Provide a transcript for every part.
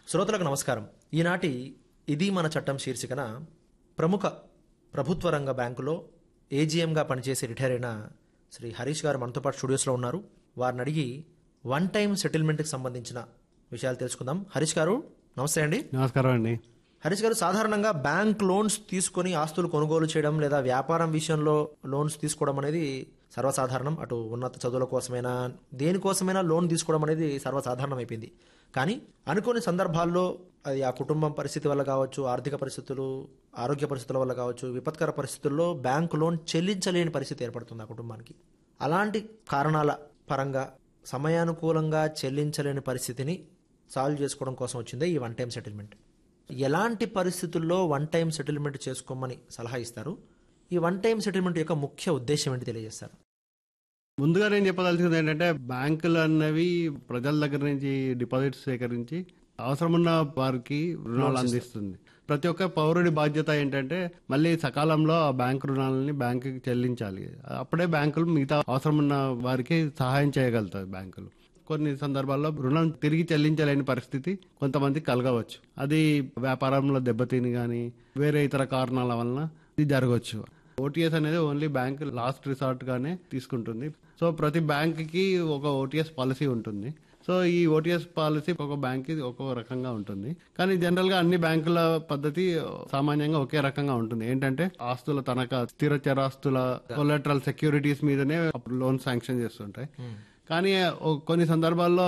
శ్రోతలకు నమస్కారం ఈనాటి ఇది మన చట్టం శీర్షికన ప్రముఖ ప్రభుత్వ రంగ బ్యాంకులో ఏజీఎంగా పనిచేసి రిటైర్ అయిన శ్రీ హరీష్ గారు మనతో పాటు స్టూడియోస్లో ఉన్నారు వారిని అడిగి వన్ టైం సెటిల్మెంట్కి సంబంధించిన విషయాలు తెలుసుకుందాం హరీష్ గారు నమస్తే అండి నమస్కారం అండి హరీష్ గారు సాధారణంగా బ్యాంక్ లోన్స్ తీసుకొని ఆస్తులు కొనుగోలు చేయడం లేదా వ్యాపారం విషయంలో లోన్స్ తీసుకోవడం అనేది సర్వసాధారణం అటు ఉన్నత చదువుల కోసమైనా దేనికోసమైనా లోన్ తీసుకోవడం అనేది సర్వసాధారణం అయిపోయింది కానీ అనుకోని సందర్భాల్లో అది ఆ కుటుంబం పరిస్థితి వల్ల కావచ్చు ఆర్థిక పరిస్థితులు ఆరోగ్య పరిస్థితుల వల్ల కావచ్చు విపత్కర పరిస్థితుల్లో బ్యాంక్ లోన్ చెల్లించలేని పరిస్థితి ఏర్పడుతుంది ఆ కుటుంబానికి అలాంటి కారణాల పరంగా సమయానుకూలంగా చెల్లించలేని పరిస్థితిని సాల్వ్ చేసుకోవడం కోసం వచ్చిందే ఈ వన్ టైం సెటిల్మెంట్ ఎలాంటి పరిస్థితుల్లో వన్ టైం సెటిల్మెంట్ చేసుకోమని సలహా ఇస్తారు ఈ వన్ టైం సెటిల్మెంట్ యొక్క ముఖ్య ఉద్దేశం ఏంటి తెలియజేస్తారు ముందుగా నేను చెప్పదలుచుకుంది ఏంటంటే బ్యాంకులు అన్నవి ప్రజల దగ్గర నుంచి డిపాజిట్స్ సేకరించి అవసరమున్న వారికి రుణాలు అందిస్తుంది ప్రతి ఒక్క పౌరుడి బాధ్యత ఏంటంటే మళ్ళీ సకాలంలో ఆ బ్యాంక్ రుణాలని బ్యాంకుకి చెల్లించాలి అప్పుడే బ్యాంకులు మిగతా అవసరమున్న వారికి సహాయం చేయగలుగుతాయి బ్యాంకులు కొన్ని సందర్భాల్లో రుణం తిరిగి చెల్లించలేని పరిస్థితి కొంతమంది కలగవచ్చు అది వ్యాపారంలో దెబ్బతిని కానీ వేరే ఇతర కారణాల వలన ఇది జరగవచ్చు ఓటీఎస్ అనేది ఓన్లీ బ్యాంక్ లాస్ట్ రిసార్ట్ గానే తీసుకుంటుంది సో ప్రతి బ్యాంక్ కి ఒక ఓటీఎస్ పాలసీ ఉంటుంది సో ఈ ఓటీఎస్ పాలసీ ఒక బ్యాంక్ కి ఒక్కో రకంగా ఉంటుంది కానీ జనరల్ గా అన్ని బ్యాంకుల పద్ధతి సామాన్యంగా ఒకే రకంగా ఉంటుంది ఏంటంటే ఆస్తుల తనఖా స్థిర చరాస్తుల కొలెటరల్ సెక్యూరిటీస్ మీదనే లోన్ శాంక్షన్ చేస్తుంటాయి కానీ ఓ- కొన్ని సందర్భాల్లో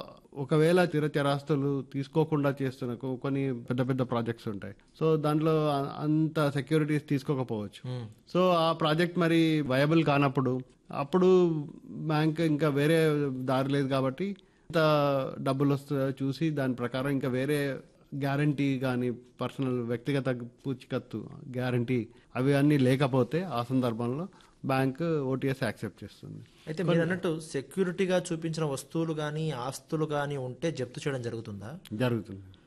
ఒకవేళ స్థిర చరాస్తులు తీసుకోకుండా చేస్తున్న కొ- కొన్ని పెద్ద పెద్ద ప్రాజెక్ట్స్ ఉంటాయి సో దాంట్లో అ- అంత సెక్యూరిటీస్ తీసుకోకపోవచ్చు సో ఆ ప్రాజెక్ట్ మరి వయబుల్ కానప్పుడు అప్పుడు బ్యాంక్ ఇంకా వేరే దారి లేదు కాబట్టి ఎంత డబ్బులు వస్తుందో చూసి దాని ప్రకారం ఇంకా వేరే గ్యారంటీ కానీ పర్సనల్ వ్యక్తిగత పూచికత్తు గ్యారంటీ అవి అన్నీ లేకపోతే ఆ సందర్భంలో బ్యాంక్ ఓటీఎస్ యాక్సెప్ట్ చేస్తుంది అయితే మీరు అన్నట్టు సెక్యూరిటీగా చూపించిన వస్తువులు కానీ ఆస్తులు కానీ ఉంటే జప్తు చేయడం జరుగుతుందా జరుగుతుంది